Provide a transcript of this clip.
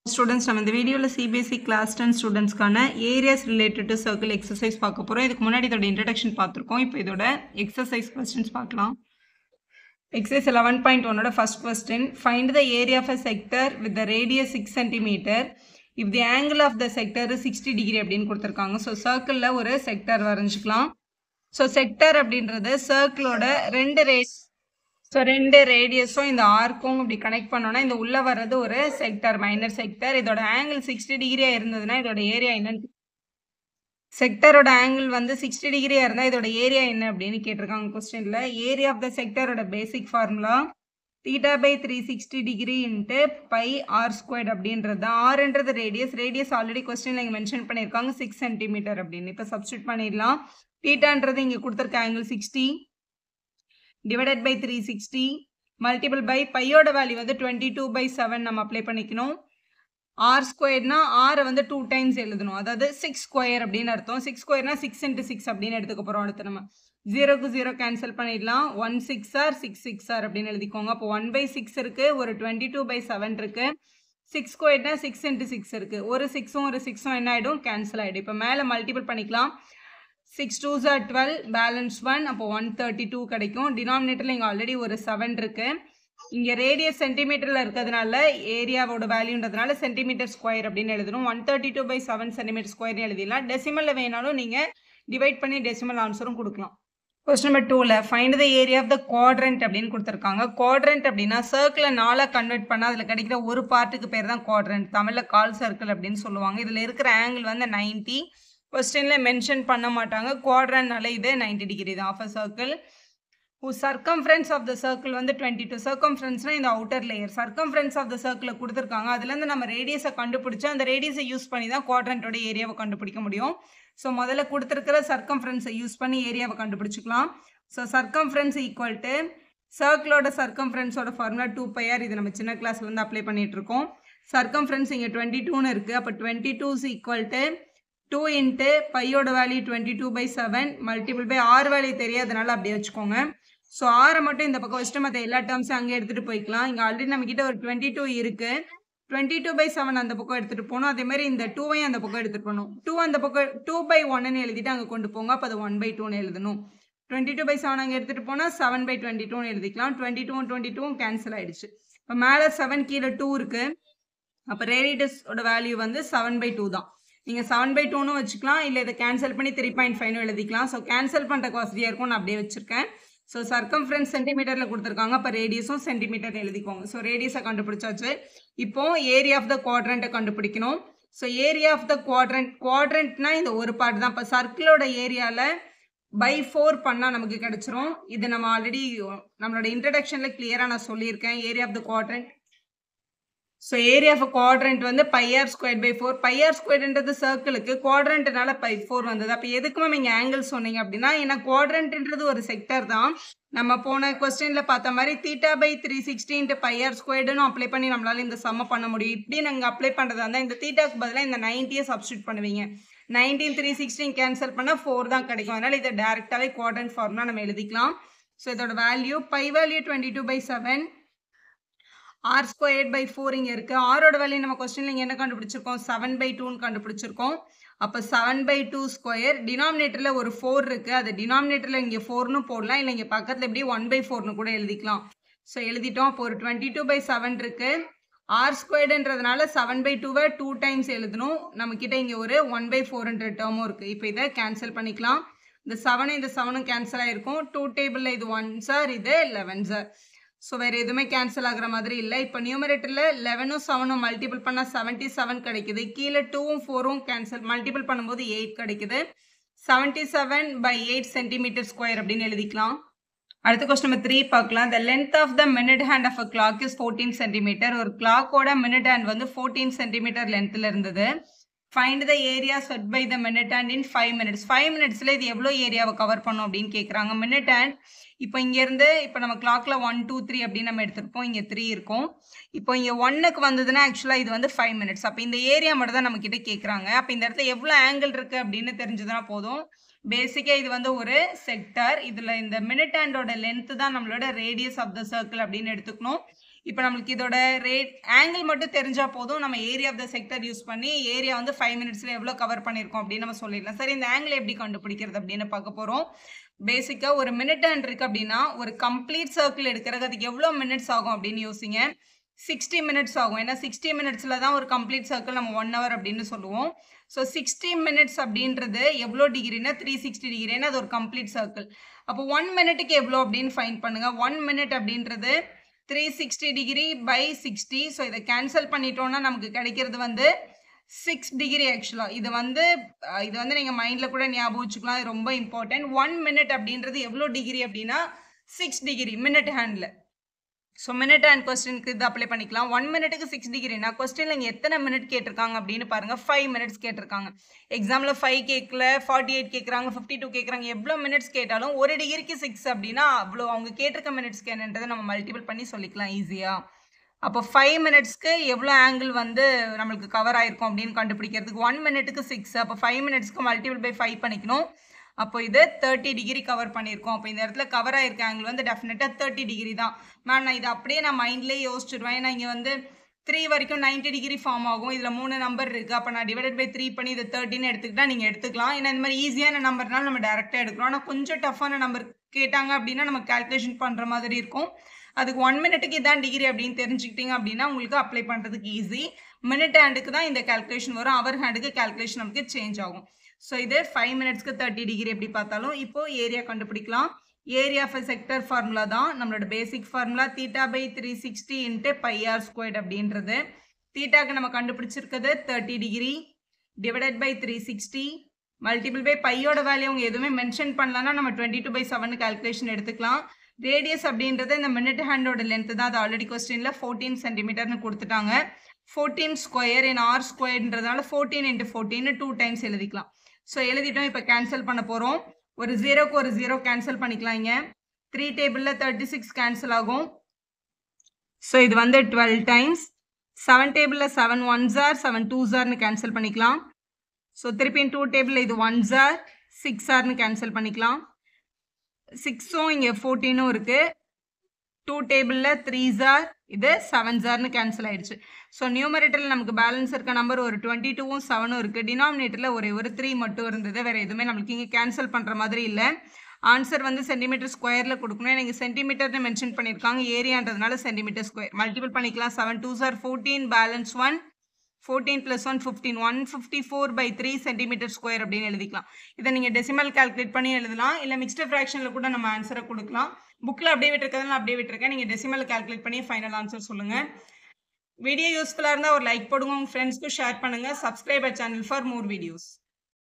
students நம்ம இந்த வீடியோவில் சிபிஎஸ்சி கிளாஸ் டென் ஸ்டூடெண்ட்ஸ்க்கான areas related to circle exercise பார்க்க போகிறோம் இதுக்கு முன்னாடி இதோட இன்ட்ரடக்ஷன் பார்த்துருக்கோம் இப்போ இதோட எக்ஸசைஸ் கொஸ்டின்ஸ் பார்க்கலாம் எக்ஸசைஸ் லெவன் பாயிண்ட் ஒன்னோட first question find the area of a sector with the radius six centimetre if the angle of the sector sixty degree அப்படின்னு கொடுத்துருக்காங்க ஸோ சர்க்கிளில் ஒரு செக்டர் வரைஞ்சிக்கலாம் ஸோ செக்டர் அப்படின்றது சர்க்கிளோட ரெண்டு ரேஸ் ஸோ ரெண்டு ரேடியஸும் இந்த ஆர்க்கும் இப்படி கனெக்ட் பண்ணோன்னா இந்த உள்ளே வர்றது ஒரு செக்டர் மைனர் செக்டர் இதோட ஆங்கிள் சிக்ஸ்டி டிகிரியாக இருந்ததுன்னா இதோட ஏரியா என்னன்னு செக்டரோட ஆங்கிள் வந்து சிக்ஸ்டி டிகிரியாக இருந்தால் இதோட ஏரியா என்ன அப்படின்னு கேட்டிருக்காங்க கொஸ்டினில் ஏரியா ஆஃப் த செக்டரோட basic formula theta by three sixty degree into pi r squared அப்படின்றது தான் ஆறுன்றது ரேடியஸ் ரேடியஸ் ஆல்ரெடி கொஸ்டினில் இங்கே மென்ஷன் பண்ணியிருக்காங்க சிக்ஸ் சென்டிமீட்டர் அப்படின்னு இப்போ சப்ஸ்டியூட் பண்ணிடலாம் தீட்டான்றது இங்கே கொடுத்துருக்க angle sixty divided by three sixty multiple by பையோட வேல்யூ வந்து டுவெண்ட்டி டூ பை செவன் நம்ம அப்ளை பண்ணிக்கணும் ஆர் ஸ்கொயர்னா ஆரை வந்து டூ டைம்ஸ் எழுதணும் அதாவது சிக்ஸ் ஸ்கொயர் அப்படின்னு அர்த்தம் சிக்ஸ் ஸ்கொயர்னா சிக்ஸ் இன்ட்டு சிக்ஸ் அப்படின்னு எடுத்துக்க போகிறோம் அடுத்து நம்ம ஜீரோக்கு ஜீரோ கேன்சல் பண்ணிடலாம் one six r six six r அப்படின்னு எழுதிக்கோங்க அப்போ ஒன் பை சிக்ஸ் இருக்குது ஒரு டுவெண்ட்டி டூ பை செவன் இருக்குது சிக்ஸ் ஸ்கொயர்னா சிக்ஸ் இன்ட்டு சிக்ஸ் இருக்குது ஒரு சிக்ஸும் ஒரு சிக்ஸும் என்ன ஆகிடும் கேன்சல் ஆகிடும் இப்போ மேலே மல்டிபிள் பண்ணிக்கலாம் சிக்ஸ் டூ ஜார் டுவெல் பேலன்ஸ் ஒன் அப்போ ஒன் தேர்ட்டி டூ கிடைக்கும் டினாமினேட்டரில் இங்கே ஆல்ரெடி ஒரு செவன் இருக்குது இங்கே ரேடியஸ் சென்டிமீட்டரில் இருக்கிறதுனால ஏரியாவோட வேல்யூன்றதுனால சென்டிமீட்டர் ஸ்கொயர் அப்படின்னு எழுதணும் one thirty two by seven centimetre ஸ்கொயர்னு எழுதிடலாம் டெசிமலில் வேணாலும் நீங்கள் டிவைட் பண்ணி டெசிமல் ஆன்சரும் கொடுக்கலாம் கொஸ்டின் நம்பர் டூவில் find the area of the quadrant அப்படின்னு கொடுத்துருக்காங்க குவாட்ரண்ட் அப்படின்னா சர்க்கிளை நாளாக கன்வெர்ட் பண்ணால் அதில் கிடைக்கிற ஒரு பார்ட்டுக்கு பேர் தான் குவாட்ரண்ட் தமிழில் கால் சர்க்கிள் அப்படின்னு சொல்லுவாங்க இதில் இருக்கிற ஆங்கிள் வந்து நைன்ட்டி கொஸ்டினில் மென்ஷன் பண்ண மாட்டாங்க குவாட்ரன்னால இது நைன்டி டிகிரி தான் of a circle circumference of the circle வந்து டுவெண்ட்டி டூ சர்க்கம்ஃபரன்ஸ்னால் இந்த outer layer circumference of the சர்க்கிளில் கொடுத்துருக்காங்க அதுலேருந்து நம்ம ரேடியஸை கண்டுபிடிச்சி அந்த ரேடியஸை யூஸ் பண்ணி தான் குவாட்ரண்ட்டோட ஏரியாவை கண்டுபிடிக்க முடியும் ஸோ முதல்ல கொடுத்துருக்கிற சர்க்கம்ஃபரன்ஸை யூஸ் பண்ணி ஏரியாவை கண்டுபிடிச்சிக்கலாம் ஸோ சர்க்கம்ஃபரன்ஸ் ஈக்குவல் டு சர்க்கிளோட சர்க்கம்ஃபரன்ஸோட ஃபார்முலா டூ பையார் இது நம்ம சின்ன கிளாஸ்லேருந்து அப்ளை பண்ணிட்டு இருக்கோம் சர்க்கம்ஃபரன்ஸ் இங்கே டுவெண்ட்டி டூன்னு இருக்குது அப்போ twenty two is equal to two into பையோட value twenty two by seven multiple by ஆறு வேல்யூ தெரியாதனால அப்படியே வச்சுக்கோங்க ஸோ ஆறை மட்டும் இந்த பக்கம் வச்சுட்டு மற்ற எல்லா டேர்ம்ஸும் அங்கே எடுத்துகிட்டு போய்க்கலாம் இங்கே ஆல்ரெடி நம்மக்கிட்ட ஒரு டுவெண்ட்டி டூ இருக்குது டுவெண்ட்டி டூ பை செவன் அந்த பக்கம் எடுத்துகிட்டு போகணும் அதே மாதிரி இந்த டூவையும் அந்த பக்கம் எடுத்துகிட்டு போகணும் டூ அந்த பக்கம் டூ பை ஒன்னு எழுதிட்டு அங்கே கொண்டு போங்க அப்போ அது ஒன் பை டூன்னு எழுதணும் டுவெண்ட்டி டூ பை செவன் அங்கே எடுத்துகிட்டு போனால் செவன் பை டுவெண்ட்டி டூன்னு எழுதிக்கலாம் டுவெண்ட்டி டூ டுவெண்ட்டி டூவும் கேன்சல் ஆகிடுச்சு இப்போ மேலே செவன் கீழே டூ இருக்குது அப்போ ரேடியஸோட வேல்யூ வந்து செவன் பை டூ தான் நீங்கள் செவன் பை டூன்னு வச்சுக்கலாம் இல்லை இதை கேன்சல் பண்ணி த்ரீ பாயிண்ட் ஃபைவ்னு எழுதிக்கலாம் ஸோ கேன்சல் பண்ணுற வசதியாக இருக்கும் நான் அப்படியே வச்சுருக்கேன் ஸோ சர்க்கம்ஃபரன்ஸ் சென்டிமீட்டரில் கொடுத்துருக்காங்க அப்போ ரேடியஸும் சென்டிமீட்டர் எழுதிக்கோங்க ஸோ ரேடியஸை கண்டுபிடிச்சாச்சு இப்போ ஏரியா ஆஃப் த குவாட்ரண்ட்டை கண்டுபிடிக்கணும் so area of the quadrant குவாட்ரண்ட்னா இந்த ஒரு பார்ட் தான் இப்போ சர்க்கிளோட ஏரியாவில் பை ஃபோர் பண்ணால் நமக்கு கிடச்சிரும் இது நம்ம ஆல்ரெடி நம்மளோட இன்ட்ரடக்ஷனில் கிளியராக நான் சொல்லியிருக்கேன் area of the quadrant so area of quadrant வந்து pi r square by four pi r ஸ்கொயர்ன்றது சர்க்கிளுக்கு குவாட்ரண்ட்னால பை ஃபோர் வந்தது அப்போ எதுக்குமே நீங்கள் ஆங்கிள் சொன்னீங்க அப்படின்னா ஏன்னா குவாட்ரண்ட்ன்றது ஒரு செக்டர் தான் நம்ம போன கொஸ்டினில் பார்த்த மாதிரி theta by three sixty into pi r ஸ்கொயர்டுன்னு அப்ளை பண்ணி நம்மளால இந்த சம்ம பண்ண முடியும் இப்படி நாங்கள் அப்ளை பண்ணுறதா இருந்தால் இந்த தீட்டாக்கு பதிலாக இந்த நைன்ட்டியை சப்ஸ்டியூட் பண்ணுவீங்க நைன்டீன் த்ரீ சிக்ஸ்டீன் கேன்சல் பண்ணால் ஃபோர் தான் கிடைக்கும் அதனால் இதை டேரெக்டாகவே குவாட்ரண்ட் ஃபார்ம்னா நம்ம எழுதிக்கலாம் ஸோ இதோட value by value twenty two by seven r squared by four இங்கே இருக்குது ஆரோட வேல்யூ நம்ம கொஸ்டினில் இங்கே என்ன கண்டுபிடிச்சிருக்கோம் செவன் பை டூன்னு கண்டுபிடிச்சிருக்கோம் அப்போ செவன் பை டூ ஸ்கொயர் டினாமினேட்டரில் ஒரு ஃபோர் இருக்குது அது டினாமினேட்டரில் இங்கே ஃபோர்னு போடலாம் இல்லை இங்கே பக்கத்தில் எப்படி ஒன் பை ஃபோர்னு கூட எழுதிக்கலாம் ஸோ எழுதிட்டோம் அப்போ ஒரு டுவெண்ட்டி டூ பை செவன் இருக்குது ஆர் ஸ்கொயர்டுன்றதுனால செவன் பை டூவை டூ டைம்ஸ் எழுதணும் நம்மக்கிட்ட இங்கே ஒரு ஒன் பை ஃபோர்ன்ற டேர்மும் இருக்குது இப்போ இதை கேன்சல் பண்ணிக்கலாம் இந்த செவனும் இந்த செவனும் கேன்சல் ஆகிருக்கும் டூ டேபிளில் இது ஒன் சார் இது லெவன் சார் ஸோ வேறு எதுவுமே கேன்சல் ஆகிற மாதிரி இல்லை இப்போ நியூமரேட்டரில் லெவனும் செவனும் மல்டிபிள் பண்ணால் செவன்ட்டி செவன் கிடைக்குது கீழே டூவும் ஃபோரும் கேன்சல் மல்டிபிள் பண்ணும்போது எயிட் கிடைக்குது seventy seven by eight centimetre square அப்படின்னு எழுதிக்கலாம் அடுத்த கொஸ்டின் நம்பர் த்ரீ பார்க்கலாம் the length of the minute hand of a clock is fourteen centimetre ஒரு கிளாக்கோட மினிட் ஹேண்ட் வந்து ஃபோர்டீன் சென்டிமீட்டர் லென்த்தில் இருந்தது find the area sweat by the minute hand in five minutes five மினிட்ஸில் இது எவ்வளோ ஏரியாவை கவர் பண்ணும் அப்படின்னு கேட்குறாங்க மினிட் ஹேண்ட் இப்போ இங்கேருந்து இப்போ நம்ம கிளாக்ல ஒன் டூ த்ரீ அப்படின்னு நம்ம எடுத்திருப்போம் இங்கே த்ரீ இருக்கும் இப்போ இங்கே ஒன்னுக்கு வந்ததுன்னா ஆக்சுவலாக இது வந்து ஃபைவ் மினிட்ஸ் அப்போ இந்த ஏரியா மட்டும் தான் நம்ம கிட்ட கேட்குறாங்க அப்போ இந்த இடத்துல எவ்வளோ ஆங்கிள் இருக்குது அப்படின்னு தெரிஞ்சதுன்னா போதும் பேசிக்காக இது வந்து ஒரு செக்டர் இதில் இந்த மினிட் ஹேண்டோட லென்த்து தான் நம்மளோட ரேடியஸ் ஆஃப் த சர்க்கிள் அப்படின்னு எடுத்துக்கணும் இப்போ நம்மளுக்கு இதோட ரேட் ஆங்கிள் மட்டும் தெரிஞ்சா போதும் நம்ம area of the sector use பண்ணி ஏரியா வந்து ஃபைவ் மினிட்ஸில் எவ்வளோ கவர் பண்ணியிருக்கோம் அப்படின்னு நம்ம சொல்லிடலாம் சரி இந்த ஆங்கிள் எப்படி கண்டுபிடிக்கிறது அப்படின்னு பார்க்க போகிறோம் பேசிக்காக ஒரு மினிட் ஹேண்ட் இருக்கு அப்படின்னா ஒரு கம்ப்ளீட் சர்க்கிள் எடுக்கிறது அதுக்கு எவ்வளோ மினிட்ஸ் ஆகும் அப்படின்னு யோசிங்க சிக்ஸ்டி மினிட்ஸ் ஆகும் ஏன்னா சிக்ஸ்டி மினிட்ஸில் தான் ஒரு கம்ப்ளீட் சர்க்கிள் நம்ம ஒன் ஹவர் அப்படின்னு சொல்லுவோம் ஸோ சிக்ஸ்டி மினிட்ஸ் அப்படின்றது எவ்வளோ டிகிரினா த்ரீ சிக்ஸ்டி டிகிரினா அது ஒரு கம்ப்ளீட் சர்க்கிள் அப்போ ஒன் மினிட்டுக்கு எவ்வளோ அப்படின்னு ஃபைன் பண்ணுங்க ஒன் மினிட் அப்படின்றது three sixty degree by sixty so இதை கேன்சல் பண்ணிட்டோம்னா நமக்கு கிடைக்கிறது வந்து சிக்ஸ் டிகிரி ஆக்சுவலாக இது வந்து அஹ், இது வந்து நீங்கள் மைண்டில் கூட ஞாபகம் வச்சுக்கலாம் இது ரொம்ப இம்பார்ட்டன்ட் ஒன் மினிட் அப்படின்றது எவ்வளோ டிகிரி அப்படின்னா சிக்ஸ் டிகிரி மினிட் ஹேண்டில் ஸோ மினிட் அண்ட் கொஸ்டினுக்கு இது அப்ளை பண்ணிக்கலாம் ஒன் மினிட்டுக்கு சிக்ஸ் டிகிரினா கொஸ்டினில் இங்கே எத்தனை மினிட் கேட்டிருக்காங்க அப்படின்னு பாருங்க ஃபைவ் மினிட்ஸ் கேட்டிருக்காங்க எக்ஸாமில் ஃபைவ் கேட்கல ஃபார்ட்டி எயிட் கேட்குறாங்க ஃபிஃப்டி டூ கேட்குறாங்க எவ்வளோ மினிட்ஸ் கேட்டாலும் ஒரு டிகிரிக்கு சிக்ஸ் அப்படின்னா அவ்வளோ அவங்க கேட்டிருக்க மினிட்ஸ்க்கு என்னன்றதை நம்ம மல்டிபிள் பண்ணி சொல்லிக்கலாம் ஈஸியாக அப்போ ஃபைவ் மினிட்ஸ்க்கு எவ்வளோ ஆங்கிள் வந்து நம்மளுக்கு கவர் ஆயிருக்கும் அப்படின்னு கண்டுபிடிக்கிறதுக்கு ஒன் மினிட்டுக்கு சிக்ஸ் அப்போ ஃபைவ் மினிட்ஸ்க்கு மல்டிபிள் பை ஃபைவ் பண்ணிக்கணும் அப்போ இது தேர்ட்டி டிகிரி கவர் பண்ணியிருக்கோம் அப்போ இந்த இடத்துல கவர் ஆயிருக்க ஆங்கிள் வந்து டெஃபினட்டாக தேர்ட்டி டிகிரி தான் மேம் நான் இதை அப்படியே நான் மைண்ட்லேயே யோசிச்சிடுவேன் ஏன்னா இங்கே வந்து த்ரீ வரைக்கும் 90 டிகிரி ஃபார்ம் ஆகும் இதில் மூணு நம்பர் இருக்குது அப்போ நான் டிவைடட் பை த்ரீ பண்ணி இதை தேர்ட்டின்னு எடுத்துக்கிட்டா நீங்கள் எடுத்துக்கலாம் ஏன்னா இந்த மாதிரி ஈஸியான நம்பர்னால நம்ம டேரெக்டாக எடுக்கிறோம் ஆனால் கொஞ்சம் டஃப்பான நம்பர் கேட்டாங்க அப்படின்னா நம்ம கால்குலேஷன் பண்ணுற மாதிரி இருக்கும் அதுக்கு ஒன் மினிட்டுக்கு இதான் டிகிரி அப்படின்னு தெரிஞ்சுக்கிட்டீங்க அப்படின்னா உங்களுக்கு அப்ளை பண்ணுறதுக்கு ஈஸி மினிட் ஹேண்டுக்கு தான் இந்த கால்குலேஷன் வரும் அவர் ஹேண்டுக்கு கால்குலேஷன் நமக்கு சேஞ்ச் ஆகும் ஸோ இது ஃபைவ் மினிட்ஸ்க்கு தேர்ட்டி டிகிரி எப்படி பார்த்தாலும் இப்போ ஏரியா கண்டுபிடிக்கலாம் ஏரியா ஆஃப் செக்டர் ஃபார்முலா தான் நம்மளோட basic formula theta by three sixty into pi r squared அப்படின்றது தீட்டாக்கு நம்ம கண்டுபிடிச்சிருக்கிறது thirty degree divided by three sixty multiple by பையோட வேல்யூ அவங்க எதுவுமே மென்ஷன் பண்ணலன்னா நம்ம twenty two by seven calculation எடுத்துக்கலாம் ரேடியஸ் அப்படின்றது இந்த மினிட் ஹேண்டோட லென்த் தான் அது ஆல்ரெடி கொஸ்டினில் ஃபோர்டீன் சென்டிமீட்டர்னு கொடுத்துட்டாங்க ஃபோர்டீன் ஸ்கொயர் இன் ஆர் ஸ்கொயர்ன்றதுனால fourteen into fourteen two times எழுதிக்கலாம் ஸோ எழுதிட்டோம் இப்போ கேன்சல் பண்ண போகிறோம் ஒரு ஜீரோக்கு ஒரு ஜீரோ கேன்சல் பண்ணிக்கலாம் இங்க த்ரீ டேபிளில் தேர்ட்டி சிக்ஸ் கேன்சல் ஆகும் ஸோ இது வந்து டுவெல் டைம்ஸ் செவன் டேபிளில் seven one jar seven two ஜார்னு கேன்சல் பண்ணிக்கலாம் ஸோ திருப்பியும் டூ டேபிளில் இது ஒன் ஜார் சிக்ஸ் ஜார்னு கேன்சல் பண்ணிக்கலாம் சிக்ஸும் இங்கே ஃபோர்டீனும் இருக்குது டூ டேபிளில் த்ரீ ஜார் இது செவன் ஜார்னு கேன்சல் ஆயிடுச்சு ஸோ நியூமரேட்டரில் நமக்கு பேலன்ஸ் இருக்க நம்பர் ஒரு டுவெண்ட்டி டூவும் செவனும் இருக்குது டினாமினேட்டரில் ஒரே ஒரு த்ரீ மட்டும் இருந்தது வேறு எதுவுமே நம்மளுக்கு இங்கே கேன்சல் பண்ணுற மாதிரி இல்லை ஆன்சர் வந்து சென்டிமீட்டர் ஸ்கொயரில் கொடுக்கணும் எனக்கு சென்டிமீட்டர்னு மென்ஷன் பண்ணியிருக்காங்க ஏரியான்றதுனால சென்டிமீட்டர் ஸ்கொயர் மல்டிபிள் பண்ணிக்கலாம் செவன் டூ சார் fourteen balance one fourteen plus one fifteen one fifty four by three centimetre square அப்படின்னு எழுதிக்கலாம் இதை நீங்கள் டெசிமல் கால்குலேட் பண்ணி எழுதலாம் இல்லை மிக்ஸ்டு ஃப்ராக்ஷனில் கூட நம்ம ஆன்சரை கொடுக்கலாம் புக்கில் அப்படியே விட்டுருக்கறதுனால அப்படியே விட்டுருக்கேன் நீங்கள் டெசிமல் கால்குலேட் பண்ணி ஃபைனல் ஆன்சர் சொல்லுங்கள் வீடியோ யூஸ்ஃபுல்லாக இருந்தால் ஒரு லைக் போடுங்க உங்கள் ஃப்ரெண்ட்ஸ்க்கு ஷேர் பண்ணுங்கள் subscriber channel for more videos